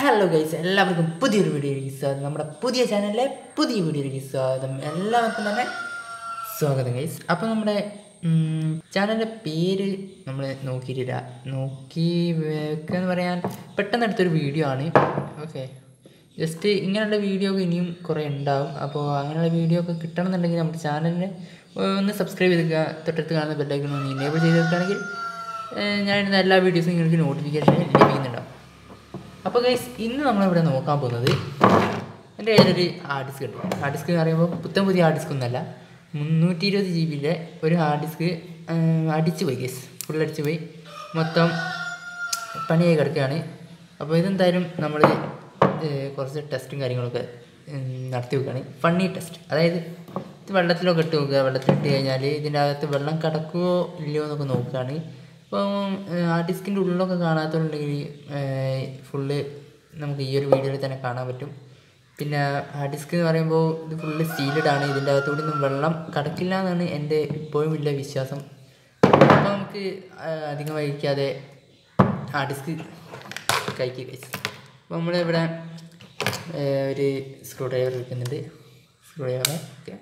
Hello guys എല്ലാവർക്കും പുതിയൊരു വീഡിയോയിലേക്ക് സ്വാഗതം നമ്മുടെ പുതിയ ചാനലിലെ പുതിയ വീഡിയോയിലേക്ക് സ്വാഗതം എല്ലാവർക്കും തന്നെ സ്വാഗതം ഗൈസ് അപ്പോൾ നമ്മുടെ ചാനലിൻ്റെ പേര് നമ്മൾ നോക്കിയിട്ടില്ല നോക്കി വെക്കുക എന്ന് പറയാൻ പെട്ടെന്ന് എടുത്തൊരു വീഡിയോ ആണ് ഓക്കെ ജസ്റ്റ് ഇങ്ങനെയുള്ള വീഡിയോ ഒക്കെ ഇനിയും കുറേ ഉണ്ടാവും അപ്പോൾ അങ്ങനെയുള്ള വീഡിയോ ഒക്കെ കിട്ടണമെന്നുണ്ടെങ്കിൽ നമ്മുടെ ചാനലിനെ ഒന്ന് സബ്സ്ക്രൈബ് ചെയ്തിരിക്കുക തൊട്ടടുത്ത് കാണുന്ന ബെല്ലൈക്കൺ ഒന്ന് ഇനേബിൾ ചെയ്ത് വെക്കുകയാണെങ്കിൽ ഏഹ് ഞാനിടുന്ന എല്ലാ വീഡിയോസും നിങ്ങൾക്ക് നോട്ടിഫിക്കേഷൻ ലഭിക്കുന്നുണ്ടാവും അപ്പോൾ ഗൈസ് ഇന്ന് നമ്മളിവിടെ നോക്കാൻ പോകുന്നത് എൻ്റെ കയ്യിലൊരു ഹാർഡ് ഡിസ്ക് ഉണ്ട് ഹാർഡ് ഡിസ്ക് എന്ന് പറയുമ്പോൾ പുത്തൻ പുതിയ ഹാർഡ് ഡിസ്ക് ഒന്നല്ല മുന്നൂറ്റി ഇരുപത് ജി ബിയുടെ ഒരു ഹാർഡ് ഡിസ്ക് അടിച്ചു പോയി ഗൈസ് ഫുൾ അടിച്ചു പോയി മൊത്തം പണിയായി കിടക്കുകയാണ് അപ്പോൾ ഇതെന്തായാലും നമ്മൾ കുറച്ച് ടെസ്റ്റും കാര്യങ്ങളൊക്കെ ഉം, നടത്തി വെക്കുകയാണ് ഫണ്ണി ടെസ്റ്റ് അതായത് ഇത് വെള്ളത്തിലൊക്കെ ഇട്ട് നോക്കുക വെള്ളത്തിലിട്ട് കഴിഞ്ഞാൽ ഇതിൻ്റെ അകത്ത് വെള്ളം കിടക്കുമോ ഇല്ലയോ എന്നൊക്കെ നോക്കുകയാണ് അപ്പം ആ ഡിസ്കിൻ്റെ ഉള്ളിലൊക്കെ കാണാത്തതുണ്ടെങ്കിൽ ഫുള്ള് നമുക്ക് ഈ ഒരു വീഡിയോയിൽ തന്നെ കാണാൻ പറ്റും പിന്നെ ആ ഡിസ്ക് എന്ന് പറയുമ്പോൾ ഇത് ഫുള്ള് സീലഡ് ആണ് ഇതിൻ്റെ അകത്തൂടെ ഒന്നും വെള്ളം കടക്കില്ല എന്നാണ് എൻ്റെ ഇപ്പോഴും വലിയ വിശ്വാസം അപ്പോൾ നമുക്ക് ആ, അധികം വൈകിക്കാതെ ആ ഡിസ്ക് കൈക്ക് കഴിച്ചു അപ്പോൾ നമ്മളിവിടെ ഏ, ഒരു സ്ക്രൂ ഡ്രൈവർ എടുക്കുന്നുണ്ട് സ്ക്രൂ ഡ്രൈവർ ഓക്കെ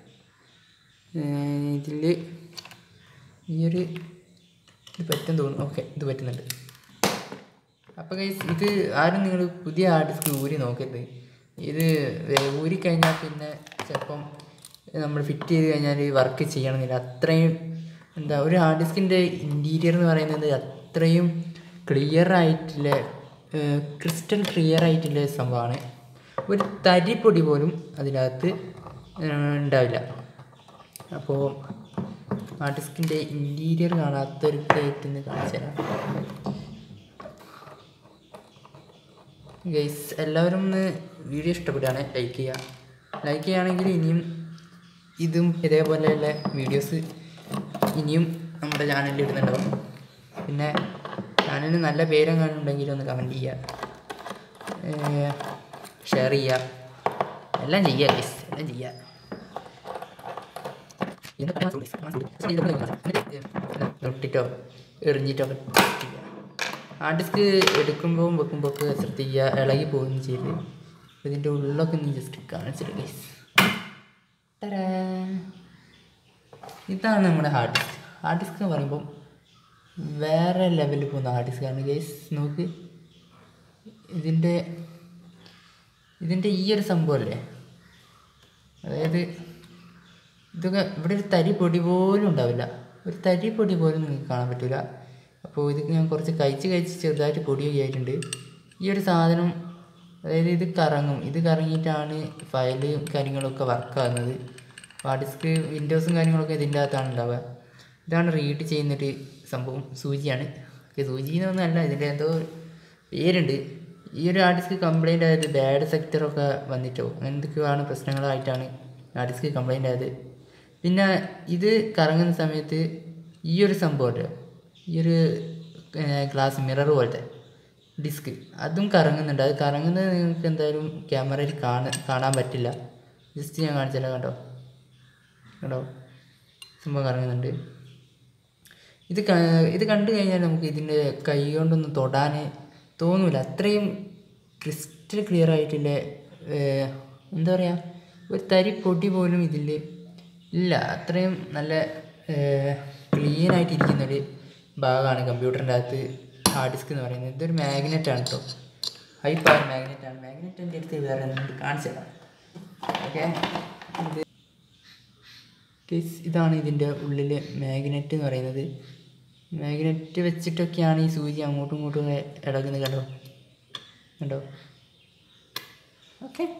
ഇതിൽ ഈ ഒരു ഇത് പറ്റും തോന്നുന്നു ഓക്കെ ഇത് പറ്റുന്നുണ്ട് അപ്പോൾ ഗൈസ് ഇത് ആരും നിങ്ങൾ പുതിയ ഹാർഡ് ഡിസ്ക് ഊരി നോക്കരുത് ഇത് വേ- ഊരിക്കഴിഞ്ഞാൽ പിന്നെ ചിലപ്പം നമ്മൾ ഫിറ്റ് ചെയ്ത് കഴിഞ്ഞാൽ വർക്ക് ചെയ്യണമെന്നില്ല അത്രയും എന്താ ഒരു ഹാർഡ് ഡിസ്കിൻ്റെ ഇൻറ്റീരിയർ എന്ന് പറയുന്നത് അത്രയും ക്ലിയർ ആയിട്ടുള്ള ക്രിസ്റ്റൽ ക്ലിയർ ആയിട്ടുള്ള സംഭവമാണ് ഒരു തരിപ്പൊടി പോലും അതിനകത്ത് ഏഹ്, ഉണ്ടാവില്ല അപ്പോൾ ആ ഡിസ്കിൻ്റെ ഇൻറ്റീരിയർ കാണാത്തൊരുക്കായിട്ടൊന്ന് കാണിച്ചു തരാം ഗൈസ് എല്ലാവരും ഒന്ന് വീഡിയോ ഇഷ്ടപ്പെടുകയാണ് ലൈക്ക് ചെയ്യുക ലൈക്ക് ചെയ്യുകയാണെങ്കിൽ ഇനിയും ഇതും ഇതേപോലെയുള്ള വീഡിയോസ് ഇനിയും നമ്മുടെ ചാനലിൽ ഇടുന്നുണ്ടാവും പിന്നെ ചാനലിന് നല്ല പേരെങ്ങാനുണ്ടെങ്കിൽ ഒന്ന് കമൻറ്റ് ചെയ്യുക ഷെയർ ചെയ്യുക എല്ലാം ചെയ്യുക ഗൈസ് എല്ലാം ചെയ്യുക തൊട്ടിട്ടോ എറിഞ്ഞിട്ടോ ഒക്കെ ചെയ്യുക ആ ഡിസ്ക് എടുക്കുമ്പോൾ വെക്കുമ്പോൾ ഒക്കെ ശ്രദ്ധിക്കുക ഇളകി പോവുകയും ചെയ്ത് ഇതിൻ്റെ ഉള്ളൊക്കെ ഒന്ന് ജസ്റ്റ് കാണിച്ചിട്ട് ഗൈസ് ഇതാണ് നമ്മുടെ ഹാർഡ് ഡിസ്ക് ഹാർഡ് ഡിസ്ക് എന്ന് പറയുമ്പോൾ വേറെ ലെവലിൽ പോകുന്ന ഹാർഡ് ഡിസ്ക് ആണ് ഗൈസ് നോക്ക് ഇതിൻ്റെ ഇതിൻ്റെ ഈ ഒരു സംഭവമല്ലേ അതായത് ഇതൊക്കെ ഇവിടെ ഒരു തരി പൊടി പോലും ഉണ്ടാവില്ല ഒരു തരി പൊടി പോലും നിങ്ങൾക്ക് കാണാൻ പറ്റില്ല അപ്പോൾ ഇത് ഞാൻ കുറച്ച് കഴിച്ച് കഴിച്ച് ചെറുതായിട്ട് പൊടിയൊക്കെ ആയിട്ടുണ്ട് ഈ ഒരു സാധനം അതായത് ഇത് കറങ്ങും ഇത് കറങ്ങിയിട്ടാണ് ഫയലും കാര്യങ്ങളൊക്കെ വർക്കാകുന്നത് ഹാർഡ് ഡിസ്ക് വിൻഡോസും കാര്യങ്ങളൊക്കെ ഇതിൻ്റെ അകത്താണ് ഉണ്ടാവുക ഇതാണ് റീഡ് ചെയ്യുന്നൊരു സംഭവം സൂചിയാണ് ഓക്കെ സൂചി എന്നൊന്നും അല്ല ഇതിൻ്റെ എന്തോ പേരുണ്ട് ഈ ഒരു ഹാർഡ് ഡിസ്ക് കംപ്ലൈൻ്റ് ആയത് ബാഡ് സെക്ടറൊക്കെ വന്നിട്ടോ അങ്ങനെ എന്തൊക്കെയാണ് പ്രശ്നങ്ങളായിട്ടാണ് ഹാർഡ് ഡിസ്ക് കംപ്ലൈൻ്റ് ആയത് പിന്നെ ഇത് കറങ്ങുന്ന സമയത്ത് ഈ ഒരു സംഭവമല്ലോ ഈ ഒരു ഗ്ലാസ് മിറർ പോലത്തെ ഡിസ്ക് അതും കറങ്ങുന്നുണ്ട് അത് കറങ്ങുന്നത് നിങ്ങൾക്ക് എന്തായാലും ക്യാമറയിൽ കാണാൻ കാണാൻ പറ്റില്ല ജസ്റ്റ് ഞാൻ കാണിച്ചാലോ കണ്ടോ കണ്ടോ സംഭവം കറങ്ങുന്നുണ്ട് ഇത് ക- ഇത് കണ്ടു കഴിഞ്ഞാൽ നമുക്ക് ഇതിൻ്റെ കൈ കൊണ്ടൊന്നും തൊടാൻ തോന്നില്ല അത്രയും ക്രിസ്റ്റൽ ക്ലിയർ ആയിട്ടുള്ള ഏർ, എന്താ പറയുക ഒരു തരി പൊടി പോലും ഇതിൽ ഇല്ല അത്രയും നല്ല ക്ലീൻ ആയിട്ടിരിക്കുന്നൊരു ഭാഗമാണ് കമ്പ്യൂട്ടറിൻ്റെ അകത്ത് ഹാർഡ് ഡിസ്ക് എന്ന് പറയുന്നത് ഇതൊരു മാഗ്നറ്റാണ് കേട്ടോ ഹൈ പവർ മാഗ്നറ്റാണ് മാഗ്നറ്റിൻ്റെ അടുത്ത് വേറെ എന്ത് കാണിച്ചു തരാം ഓക്കെ ഇത് കേസ് ഇതാണ് ഇതിൻ്റെ ഉള്ളിൽ മാഗ്നറ്റ് എന്ന് പറയുന്നത് മാഗ്നറ്റ് വെച്ചിട്ടൊക്കെയാണ് ഈ സൂചി അങ്ങോട്ടും ഇങ്ങോട്ടും ഒക്കെ ഇളകുന്നത് കണ്ടോ കണ്ടോ ഓക്കെ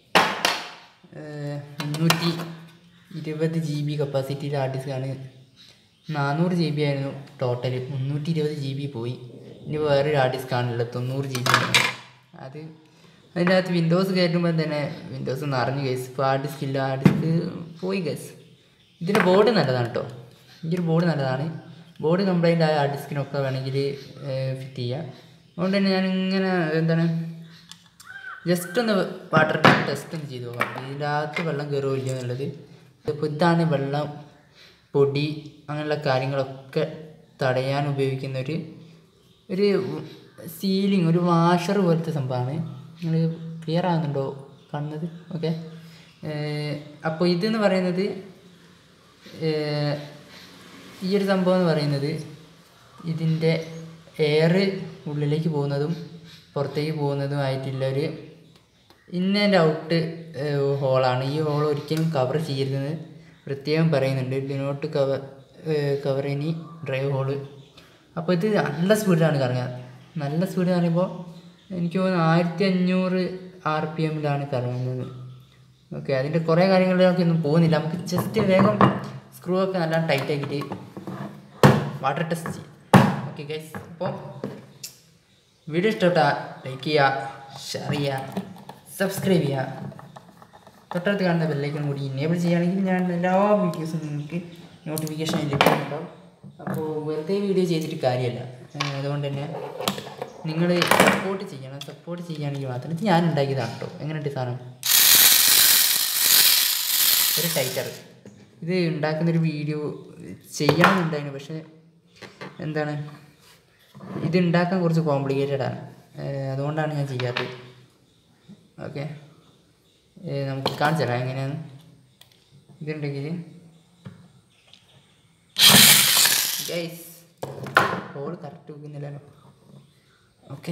മുന്നൂറ്റി ഇരുപത് ജി ബി കപ്പാസിറ്റിയുടെ ഹാർഡ് ഡിസ്കാണ് നാനൂറ് ജി ബി ആയിരുന്നു ടോട്ടൽ മുന്നൂറ്റി ഇരുപത് ജി ബി പോയി ഇനി വേറൊരു ഹാർഡ് ഡിസ്കാണുള്ളത് തൊണ്ണൂറ് ജി ബി അത് അതിൻ്റെ അകത്ത് വിൻഡോസ് കയറ്റുമ്പോൾ തന്നെ വിൻഡോസ് നിറഞ്ഞു കേസ് ഇപ്പോൾ ഹാർഡ് ഡിസ്ക് ഇല്ല ഹാർഡ് ഡിസ്ക് പോയി കേസ് ഇതിൻ്റെ ബോർഡ് നല്ലതാണ് കേട്ടോ ഈ ഒരു ബോർഡ് നല്ലതാണ് ബോർഡ് കംപ്ലൈൻ്റ് ആയ ഹാർഡ് ഡിസ്കിനൊക്കെ വേണമെങ്കിൽ ഫിറ്റ് ചെയ്യാം അതുകൊണ്ട് തന്നെ ഞാൻ ഇങ്ങനെ എന്താണ് ജസ്റ്റ് ഒന്ന് വാട്ടർ ടെസ്റ്റ് ഒന്ന് ചെയ്ത് നോക്കാം ഇതിൻ്റെ അകത്ത് വെള്ളം കയറുമോ ഇല്ലയോ എന്നുള്ളത് ഇപ്പോൾ ഇതാണ് വെള്ളം പൊടി അങ്ങനെയുള്ള കാര്യങ്ങളൊക്കെ തടയാൻ ഉപയോഗിക്കുന്ന ഒരു ഒരു സീലിംഗ് ഒരു വാഷർ പോലത്തെ സംഭവമാണ് നിങ്ങൾ ക്ലിയർ ആകുന്നുണ്ടോ കാണുന്നത് ഓക്കെ അപ്പോൾ ഇതെന്ന് പറയുന്നത് ഏഹ്, ഈ ഒരു സംഭവം എന്ന് പറയുന്നത് ഇതിൻ്റെ എയർ ഉള്ളിലേക്ക് പോകുന്നതും പുറത്തേക്ക് പോകുന്നതും ആയിട്ടുള്ള ഒരു ഇൻ ആൻഡ് ഔട്ട് ഹോളാണ് ഈ ഹോൾ ഒരിക്കലും കവർ ചെയ്യരുതെന്ന് പ്രത്യേകം പറയുന്നുണ്ട് do not cover cover any drive hole അപ്പോൾ ഇത് നല്ല സ്പീഡിലാണ് കറങ്ങുക നല്ല സ്പീഡ് എന്ന് പറയുമ്പോൾ എനിക്ക് തോന്നുന്നു ആയിരത്തി അഞ്ഞൂറ് ആർ പി എമ്മിലാണ് കറങ്ങുന്നത് ഓക്കെ അതിൻ്റെ കുറേ കാര്യങ്ങളിലേക്ക് ഒന്നും പോകുന്നില്ല നമുക്ക് ജസ്റ്റ് വേഗം സ്ക്രൂ ഒക്കെ നല്ല ടൈറ്റ് ആക്കിയിട്ട് വാട്ടർ ടെസ്റ്റ് ചെയ്യും ഓക്കെ ഗൈസ് അപ്പോൾ വീഡിയോ ഇഷ്ടപ്പെട്ടാൽ ലൈക്ക് ചെയ്യുക ഷെയർ ചെയ്യുക സബ്സ്ക്രൈബ് ചെയ്യുക തൊട്ടടുത്ത് കാണുന്ന ബെല്ലൈക്കൺ കൂടി ഇനേബിൾ ചെയ്യുകയാണെങ്കിൽ ഞാൻ എല്ലാ വീഡിയോസും നിങ്ങൾക്ക് നോട്ടിഫിക്കേഷൻ ലഭിക്കുന്നുണ്ടാവും അപ്പോൾ വെറുതെ വീഡിയോ ചെയ്തിട്ട് കാര്യമല്ല ഏഹ് അതുകൊണ്ട് തന്നെ നിങ്ങൾ സപ്പോർട്ട് ചെയ്യണം സപ്പോർട്ട് ചെയ്യുകയാണെങ്കിൽ മാത്രം ഇത് ഞാൻ ഉണ്ടാക്കിയതാണ് കേട്ടോ എങ്ങനെയുണ്ട് സാധനം ഒരു ടൈറ്റർ ഇത് ഉണ്ടാക്കുന്നൊരു വീഡിയോ ചെയ്യണമെന്നുണ്ടായിരുന്നു പക്ഷേ എന്താണ് ഇത് ഉണ്ടാക്കാൻ കുറച്ച് കോംപ്ലിക്കേറ്റഡ് ആണ് ഏഹ് അതുകൊണ്ടാണ് ഞാൻ ചെയ്യാത്തത് ഓക്കെ നമുക്ക് കാണിച്ചു തരാം എങ്ങനെയാണ് ഇതുണ്ടെങ്കിൽ ഗൈസ് ഹോൾ കറക്റ്റ് വെക്കുന്നില്ലല്ലോ ഓക്കെ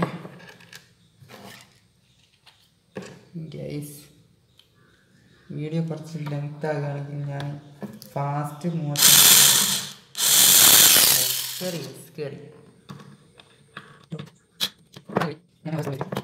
ഗൈസ് വീഡിയോ കുറച്ച് ലെങ്ത് ആകുകയാണെങ്കിൽ ഞാൻ ഫാസ്റ്റ് മോഷൻ കയറി കയറി ഞാൻ അവസ്ഥ വരും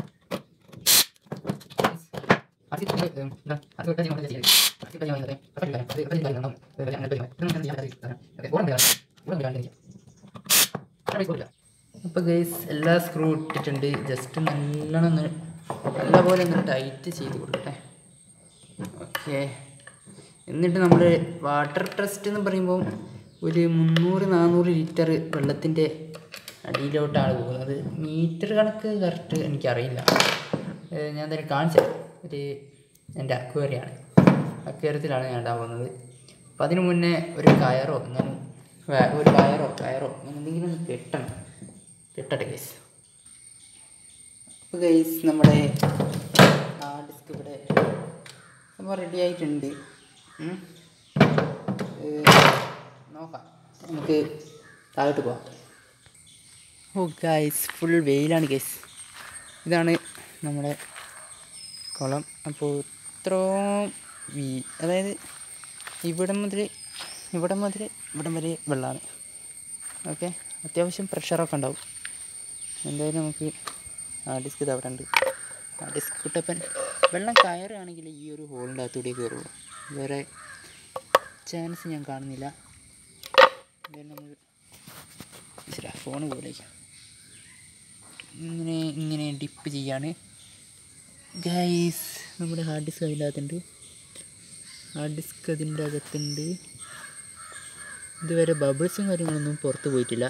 അപ്പോൾ ഗൈസ് എല്ലാ സ്ക്രൂ ഇട്ടിട്ടുണ്ട് ജസ്റ്റ് നല്ലോണം ഒന്ന് നല്ലപോലെ ഒന്ന് ടൈറ്റ് ചെയ്ത് കൊടുക്കട്ടെ ഓക്കെ എന്നിട്ട് നമ്മൾ വാട്ടർ ടെസ്റ്റ് എന്ന് പറയുമ്പോൾ ഒരു മുന്നൂറ് നാനൂറ് ലിറ്റർ വെള്ളത്തിൻ്റെ അടിയിലോട്ടാണ് പോകുന്നത് മീറ്റർ കണക്ക് കറക്റ്റ് എനിക്കറിയില്ല ഏഹ് ഞാൻ തന്നെ കാണിച്ചത് ഒരു എൻ്റെ അക്വേറിയാണ് അക്വേറിയത്തിലാണ് ഞാൻ ഇടാൻ പോകുന്നത് അപ്പം അതിന് മുന്നേ ഒരു കയറോ ഞാൻ വേ- ഒരു വയറോ കയറോ അങ്ങനെ എന്തെങ്കിലും ഒന്ന് കെട്ടണം കെട്ടട്ടെ കേസ് അപ്പോൾ ഗൈസ് നമ്മുടെ ഹാർഡ് ഡിസ്ക് ഇവിടെ സംഭവം റെഡി ആയിട്ടുണ്ട് ഉം. ഏഹ് നോക്കാം നമുക്ക് താഴോട്ട് പോവാം ഓ ഗൈസ് ഫുൾ വെയിലാണ് ഗൈസ് ഇതാണ് നമ്മുടെ കുളം അപ്പോൾ ഇത്രയും വീ അതായത് ഇവിടെ മുതൽ ഇവിടെ മുതൽ ഇവിടം വരെ വെള്ളമാണ് ഓക്കെ അത്യാവശ്യം പ്രഷറൊക്കെ ഉണ്ടാവും എന്തായാലും നമുക്ക് ആ ഡിസ്ക് ഇത് അവിടെ ഉണ്ട് ആ ഡിസ്ക് കുട്ടപ്പൻ വെള്ളം കയറുകയാണെങ്കിൽ ഈ ഒരു ഹോളിൻ്റെ അകത്തൂടെ കയറുള്ളൂ വേറെ ചാൻസ് ഞാൻ കാണുന്നില്ല എന്തായാലും നമുക്ക് ഫോൺ പോലേക്കാം ഇങ്ങനെ ഇങ്ങനെ ഡിപ്പ് ചെയ്യാണ് ഗൈസ് നമ്മുടെ ഹാർഡ് ഡിസ്ക് അതിൻ്റെ അകത്തുണ്ട് ഹാർഡ് ഡിസ്ക് അതിൻ്റെ അകത്തുണ്ട് ഇതുവരെ ബബിൾസും കാര്യങ്ങളൊന്നും പുറത്ത് പോയിട്ടില്ല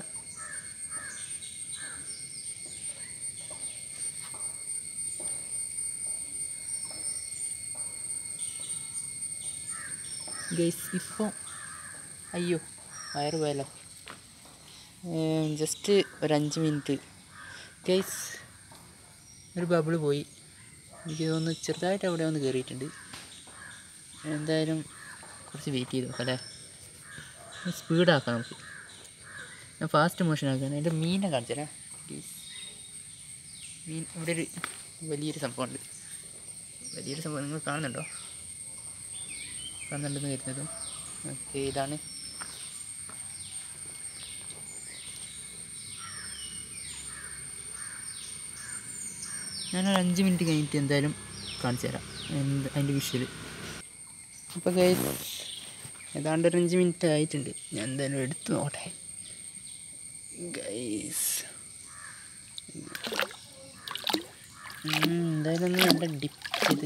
ഗൈസ് ഇപ്പോൾ അയ്യോ വയറ് പോയല്ലോ ജസ്റ്റ് ഒരു അഞ്ച് മിനിറ്റ് ഗൈസ് ഒരു ബബിൾ പോയി എനിക്ക് തോന്നുന്നു ചെറുതായിട്ട് അവിടെ ഒന്ന് കയറിയിട്ടുണ്ട് എന്തായാലും കുറച്ച് വെയിറ്റ് ചെയ്ത് നോക്കാം അല്ലേ സ്പീഡാക്കാം നമുക്ക് ഞാൻ ഫാസ്റ്റ് മോഷൻ ആക്കാൻ എൻ്റെ മീനെ കാണിച്ചു തരാം പ്ലീസ് മീൻ ഇവിടെ ഒരു വലിയൊരു സംഭവമുണ്ട് വലിയൊരു സംഭവം നിങ്ങൾ കാണുന്നുണ്ടോ കാണുന്നുണ്ടെന്ന് കരുതുന്നതും ഓക്കെ ഇതാണ് ഞാനൊരു അഞ്ച് മിനിറ്റ് കഴിഞ്ഞിട്ട് എന്തായാലും കാണിച്ചു തരാം എന്ത് അതിൻ്റെ വിഷ്വൽ അപ്പോൾ ഗൈസ് ഏതാണ്ട് ഒരു അഞ്ച് മിനിറ്റ് ആയിട്ടുണ്ട് ഞാൻ എന്തായാലും എടുത്തു നോക്കട്ടെ ഗൈസ് എന്തായാലും ഒന്ന് നല്ല ഡിപ്പ് ചെയ്ത്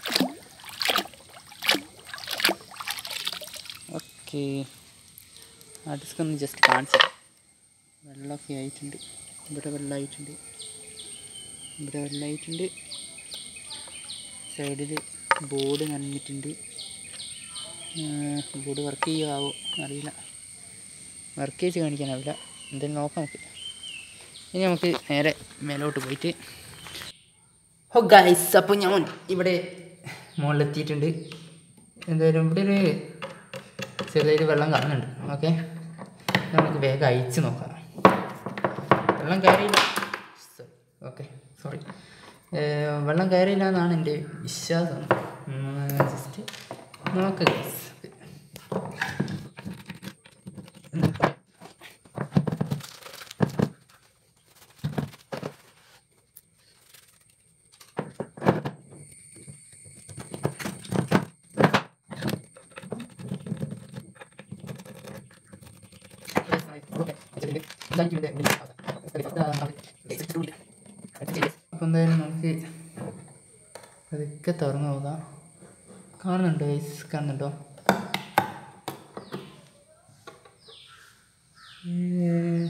ഓക്കെ ആ ഡിസ്ക് ഒന്ന് ജസ്റ്റ് കാണിച്ചു തരാം. വെള്ളമൊക്കെ ആയിട്ടുണ്ട് ഇവിടെ വെള്ളമായിട്ടുണ്ട് ഇവിടെ വെള്ളമായിട്ടുണ്ട് സൈഡിൽ ബോർഡ് നനഞ്ഞിട്ടുണ്ട് ബോർഡ് വർക്ക് ചെയ്യുമോ അറിയില്ല വർക്ക് ചെയ്ത് കാണിക്കാനാവില്ല എന്തായാലും നോക്കാം നമുക്ക് ഇനി നമുക്ക് നേരെ മേലോട്ട് പോയിട്ട് ഹോ ഗൈസ് അപ്പോൾ ഞാൻ ഇവിടെ മുകളിലെത്തിയിട്ടുണ്ട് എന്തായാലും ഇവിടെ ഒരു ചെറിയൊരു വെള്ളം കാണുന്നുണ്ട് ഓക്കെ നമുക്ക് വേഗം അയച്ച് നോക്കാം വെള്ളം കയറിയില്ല ഓക്കെ സോറി വെള്ളം കയറിയില്ല എന്നാണ് എൻ്റെ വിശ്വാസം ജസ്റ്റ് നോക്ക് ഗൈസ് അപ്പം എന്തായാലും നമുക്ക് അതൊക്കെ തുറന്നു നോക്കാം കാണുന്നുണ്ടോ ഗൈസ് കാണുന്നുണ്ടോ ഏ,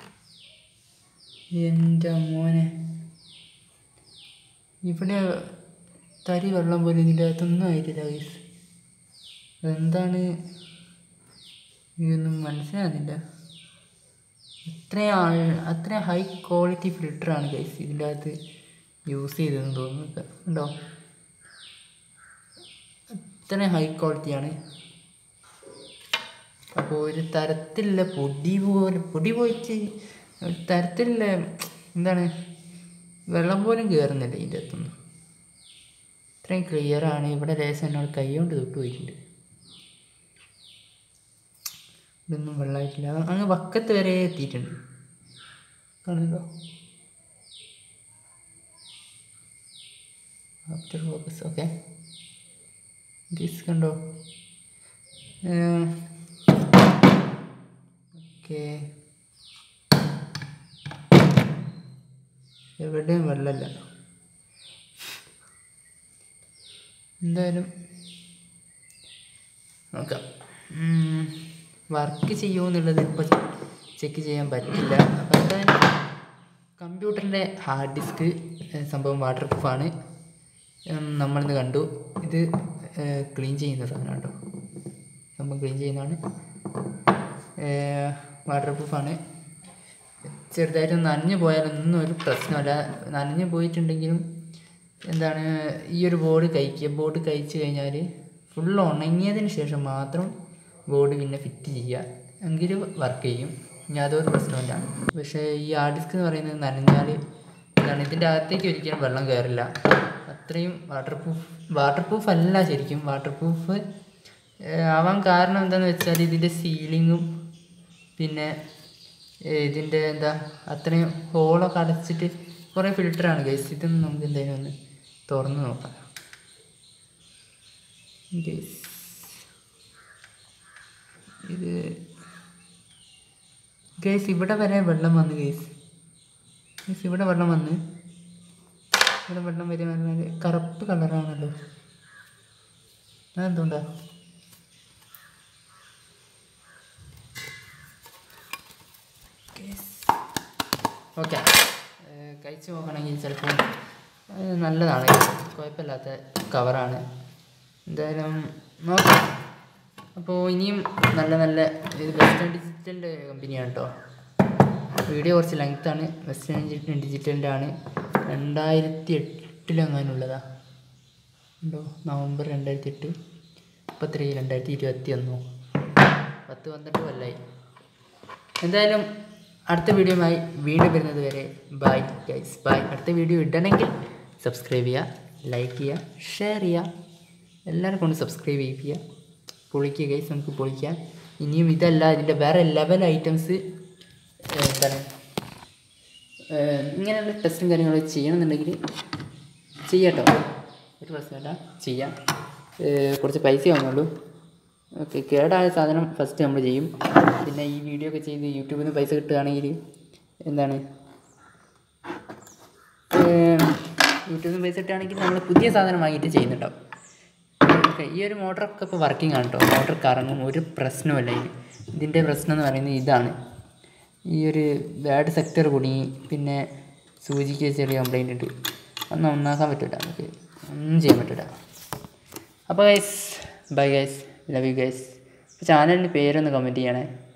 എൻ്റെ മോനെ ഇവിടെ തരി വെള്ളം പോലും ഇതിൻ്റെ അകത്തൊന്നും ആയിട്ടില്ല ഗൈസ് അതെന്താണ് ഇതൊന്നും മനസ്സിലാകുന്നില്ല അത്രയും ആൾ അത്രയും ഹൈ ക്വാളിറ്റി ഫിൽറ്ററാണ് ഗൈസ് ഇതിൻ്റെ അകത്ത് യൂസ് ചെയ്തതെന്ന് തോന്നുന്നു ഉണ്ടോ അത്രയും ഹൈ ക്വാളിറ്റിയാണ് അപ്പോൾ ഒരു തരത്തിലുള്ള പൊടി പോലെ പൊടി പോയിട്ട് ഒരു തരത്തിലുള്ള എന്താണ് വെള്ളം പോലും കയറുന്നില്ല ഇതിൻ്റെ അകത്തൊന്നും ഇത്രയും ക്ലിയറാണ് ഇവിടെ ലേശം എന്നോട് കൈ കൊണ്ട് തൊട്ട് പോയിട്ടുണ്ട് ഇതൊന്നും വെള്ളമായിട്ടില്ല അങ്ങ് വക്കത്ത് വരെ എത്തിയിട്ടുണ്ട് കാണുന്നുണ്ടോ ആഫ്റ്റർ ഫോക്കസ് ഓക്കെ ദിസ് കണ്ടോ ഓക്കെ എവിടെയും വെള്ളമില്ല എന്തായാലും നോക്കാം വർക്ക് ചെയ്യുമോ എന്നുള്ളത് ഇപ്പോൾ ചെക്ക് ചെയ്യാൻ പറ്റില്ല അപ്പോൾ എന്തായാലും കമ്പ്യൂട്ടറിൻ്റെ ഹാർഡ് ഡിസ്ക് സംഭവം വാട്ടർ പ്രൂഫാണ് നമ്മളിന്ന് കണ്ടു ഇത് ക്ലീൻ ചെയ്യുന്ന സാധനം കേട്ടോ സംഭവം ക്ലീൻ ചെയ്യുന്നതാണ് വാട്ടർ പ്രൂഫാണ് ചെറുതായിട്ട് നനഞ്ഞു പോയാലൊന്നും ഒരു പ്രശ്നമല്ല നനഞ്ഞു പോയിട്ടുണ്ടെങ്കിലും എന്താണ് ഈ ഒരു ബോർഡ് കഴിക്കുക ബോർഡ് കഴിച്ച് കഴിഞ്ഞാൽ ഫുൾ ഉണങ്ങിയതിന് ശേഷം മാത്രം ബോർഡ് പിന്നെ ഫിറ്റ് ചെയ്യുക എങ്കിൽ വർക്ക് ചെയ്യും ഇനി അതൊരു പ്രശ്നമില്ല പക്ഷേ ഈ ഹാർഡ് ഡിസ്ക് എന്ന് പറയുന്നത് നനഞ്ഞാൽ എന്താണ് ഇതിൻ്റെ അകത്തേക്ക് ഒരിക്കലും വെള്ളം കയറില്ല അത്രയും വാട്ടർ പ്രൂഫ് വാട്ടർ പ്രൂഫ് അല്ല ശരിക്കും വാട്ടർ പ്രൂഫ് ആവാൻ കാരണം എന്താണെന്ന് വെച്ചാൽ ഇതിൻ്റെ സീലിങ്ങും പിന്നെ ഇതിൻ്റെ എന്താ അത്രയും ഹോളൊക്കെ അടച്ചിട്ട് കുറേ ഫിൽറ്ററാണ് ഗൈസ് ഇതൊന്നും നമുക്ക് എന്തായാലും ഒന്ന് തുറന്ന് നോക്കാം ഗൈസ് ഇത് ഗൈസ് ഇവിടെ വരെ വെള്ളം വന്ന് ഗൈസ് ഗൈസ് ഇവിടെ വെള്ളം വന്ന് ഇവിടെ വെള്ളം വരെ പറഞ്ഞാൽ കറുപ്പ് കളറാണല്ലോ അതെന്തുകൊണ്ടാ ഓക്കെ കഴിച്ചു നോക്കണമെങ്കിൽ ചിലപ്പോൾ നല്ലതാണ് കുഴപ്പമില്ലാത്ത കവറാണ് എന്തായാലും നോക്കാം അപ്പോൾ ഇനിയും നല്ല നല്ല ഇത് വെസ്റ്റേൺ ഡിജിറ്റലിൻ്റെ കമ്പനിയാണ് കേട്ടോ വീഡിയോ കുറച്ച് ലെങ്ത്താണ് വെസ്റ്റേൺ ഡിജിറ്റലിൻ്റെ ആണ് രണ്ടായിരത്തി എട്ടിലെങ്ങാനുള്ളതാ ഉണ്ടോ നവംബർ രണ്ടായിരത്തി എട്ട് മുപ്പത്തി രണ്ടായിരത്തി ഇരുപത്തി ഒന്നോ പത്ത് പന്ത്രണ്ട് കൊല്ലായി എന്തായാലും അടുത്ത വീഡിയോയുമായി വീണ്ടും വരുന്നത് വരെ ബൈ ഗൈസ് ബൈ അടുത്ത വീഡിയോ ഇടണമെങ്കിൽ സബ്സ്ക്രൈബ് ചെയ്യുക ലൈക്ക് ചെയ്യുക ഷെയർ ചെയ്യുക എല്ലാവരും കൊണ്ട് സബ്സ്ക്രൈബ് ചെയ്യിപ്പിക്കുക പൊളിക്കുക ഗൈസ് നമുക്ക് പൊളിക്കാം ഇനിയും ഇതല്ല ഇതിൻ്റെ വേറെ ലെവൽ ഐറ്റംസ് എന്താണ് ഇങ്ങനെയുള്ള ടെസ്റ്റും കാര്യങ്ങളൊക്കെ ചെയ്യണമെന്നുണ്ടെങ്കിൽ ചെയ്യാട്ടോ ഒരു പ്രശ്നമില്ല ചെയ്യാം കുറച്ച് പൈസ വാങ്ങുള്ളൂ ഓക്കെ കേടായ സാധനം ഫസ്റ്റ് നമ്മൾ ചെയ്യും പിന്നെ ഈ വീഡിയോ ഒക്കെ ചെയ്ത് യൂട്യൂബിൽ നിന്ന് പൈസ കിട്ടുകയാണെങ്കിൽ എന്താണ് യൂട്യൂബിൽ നിന്ന് പൈസ കിട്ടുകയാണെങ്കിൽ നമ്മൾ പുതിയ സാധനം വാങ്ങിയിട്ട് ചെയ്യുന്നുണ്ടാവും ഓക്കെ ഈ ഒരു മോട്ടറൊക്കെ ഇപ്പോൾ വർക്കിംഗ് ആണ് കേട്ടോ മോട്ടർ കറങ്ങും ഒരു പ്രശ്നമല്ല ഇതിന് ഇതിൻ്റെ പ്രശ്നം എന്ന് പറയുന്നത് ഇതാണ് ഈ ഒരു ബാഡ് സെക്ടർ കുടുങ്ങി പിന്നെ സൂചിക്ക് ചെറിയ കംപ്ലൈൻ്റ് ഉണ്ട് അതൊന്നും ഒന്നാക്കാൻ പറ്റില്ല നമുക്ക് ഒന്നും ചെയ്യാൻ പറ്റില്ല അപ്പോൾ guys bye guys love you guys ചാനലിൻ്റെ പേരൊന്ന് കമൻറ്റ് ചെയ്യണേ